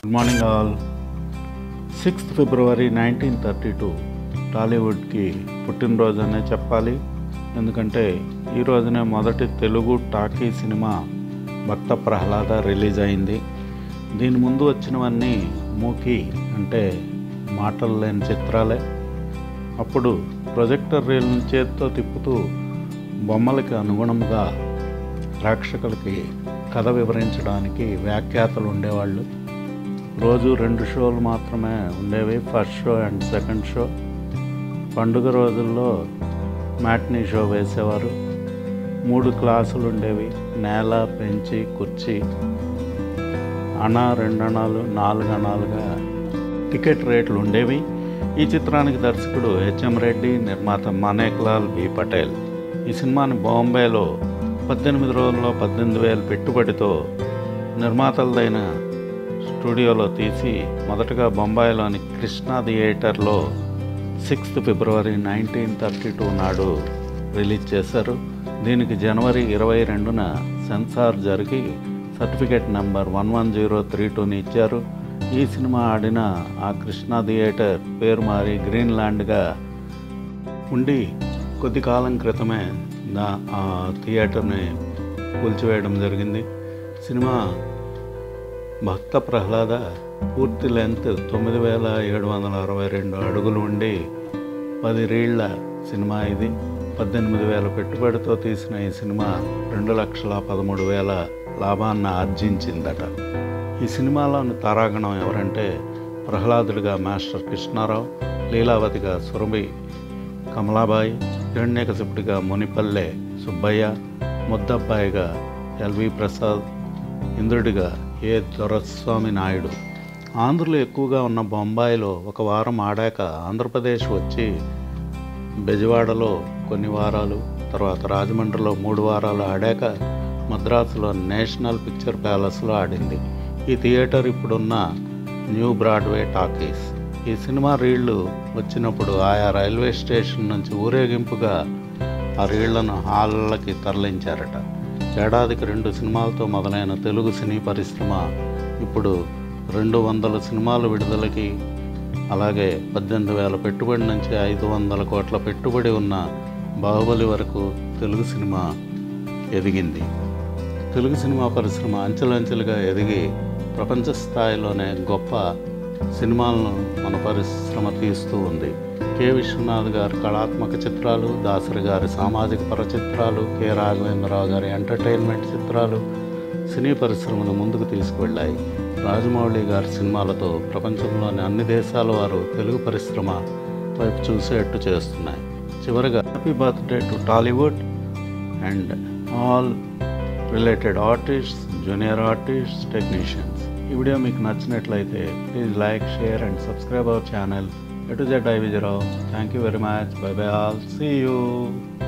good morning all sixth February nineteen thirty two టాలీవుడ్కి పుట్టినరోజు అనే చెప్పాలి ఎందుకంటే ఈ రోజునే మొదటి తెలుగు talkie cinema Bhakta Prahlada release అయింది దీని ముందు వచ్చినవన్నీ మూకీ అంటే మాటలు లేని చిత్రాలే అప్పుడు ప్రొజెక్టర్ రీల్ని చేత్తో తిప్పుతూ బొమ్మలకి అనుగుణంగా ప్రేక్షకులకి కథ వివరించడానికి వ్యాఖ్యాతలు ఉండేవాళ్ళు రోజు రెండు షోలు మాత్రమే ఉండేవి first show and second show పండుగ రోజుల్లో మ్యాట్నీ షో వేసేవారు మూడు క్లాసులు ఉండేవి నేల బెంచి కుర్చీ అణ రెండు అణాలు నాలుగు అణాలుగా టికెట్ రేట్లు ఉండేవి ఈ చిత్రానికి దర్శకుడు హెచ్ఎం రెడ్డి నిర్మాత మానేక్లాల్ బి పటేల్ ఈ సినిమాని బాంబేలో పద్దెనిమిది రోజుల్లో పద్దెనిమిది వేల పెట్టుబడితో నిర్మాతలదైన స్టూడియోలో తీసి మొదటగా బొంబాయిలోని కృష్ణా థియేటర్లో sixth February nineteen thirty two నాడు రిలీజ్ చేశారు దీనికి జనవరి ఇరవై రెండున సెన్సార్ జరిగి certificate number one one zero three టూని ఇచ్చారు ఈ సినిమా ఆడిన ఆ కృష్ణా థియేటర్ పేరు మారి గ్రీన్లాండ్గా ఉండి కొద్ది కాలం క్రితమే దా ఆ థియేటర్ని కూల్చివేయడం జరిగింది సినిమా భక్త ప్రహ్లాద పూర్తి లెంత్ తొమ్మిది వేల ఏడు వందల అరవై రెండు అడుగులు ఉండి పది రీళ్ల సినిమా ఇది పద్దెనిమిది వేల పెట్టుబడితో తీసిన ఈ సినిమా రెండు లక్షల పదమూడు వేల లాభాన్ని ఆర్జించిందట ఈ సినిమాలోని తారాగణం ఎవరంటే ప్రహ్లాదుడిగా మాస్టర్ కృష్ణారావు లీలావతిగా సురభి కమలాబాయి హిరణ్యకశిపుడిగా మునిపల్లె సుబ్బయ్య ముద్దబ్బాయిగా ఎల్వి ప్రసాద్ ఇంద్రుడిగా ఏ దొరస్వామి నాయుడు ఆంధ్రులు ఎక్కువగా ఉన్న బొంబాయిలో ఒక వారం ఆడాక ఆంధ్రప్రదేశ్ వచ్చి బెజవాడలో కొన్ని వారాలు తర్వాత రాజమండ్రిలో మూడు వారాలు ఆడాక మద్రాసులో నేషనల్ పిక్చర్ ప్యాలెస్లో ఆడింది ఈ థియేటర్ ఇప్పుడున్న న్యూ బ్రాడ్వే టాకీస్ ఈ సినిమా రీళ్లు వచ్చినప్పుడు ఆయా రైల్వే స్టేషన్ నుంచి ఊరేగింపుగా ఆ రీళ్లను హాళ్ళకి తరలించారట ఏడాదికి రెండు సినిమాలతో మొదలైన తెలుగు సినీ పరిశ్రమ ఇప్పుడు రెండు వందల సినిమాలు విడుదలకి అలాగే పద్దెనిమిది వేల పెట్టుబడి నుంచి ఐదు వందల కోట్ల పెట్టుబడి ఉన్న బాహుబలి వరకు తెలుగు సినిమా ఎదిగింది తెలుగు సినిమా పరిశ్రమ అంచెలంచెలుగా ఎదిగి ప్రపంచ స్థాయిలోనే గొప్ప సినిమాలను మన పరిశ్రమ తీస్తూ ఉంది కె విశ్వనాథ్ గారి కళాత్మక చిత్రాలు దాసరి గారి సామాజిక పర చిత్రాలు కె రాఘవేంద్రరావు గారి ఎంటర్టైన్మెంట్ చిత్రాలు సినీ పరిశ్రమను ముందుకు తీసుకువెళ్ళాయి రాజమౌళి గారి సినిమాలతో ప్రపంచంలోని అన్ని దేశాల వారు తెలుగు పరిశ్రమ వైపు చూసేట్టు చేస్తున్నాయి చివరిగా happy birthday to Tollywood and all related artists junior artists technicians ఈ వీడియో మీకు నచ్చినట్లయితే please like share and subscribe our channel A to Z I Vijayrao thank you very much bye bye all see you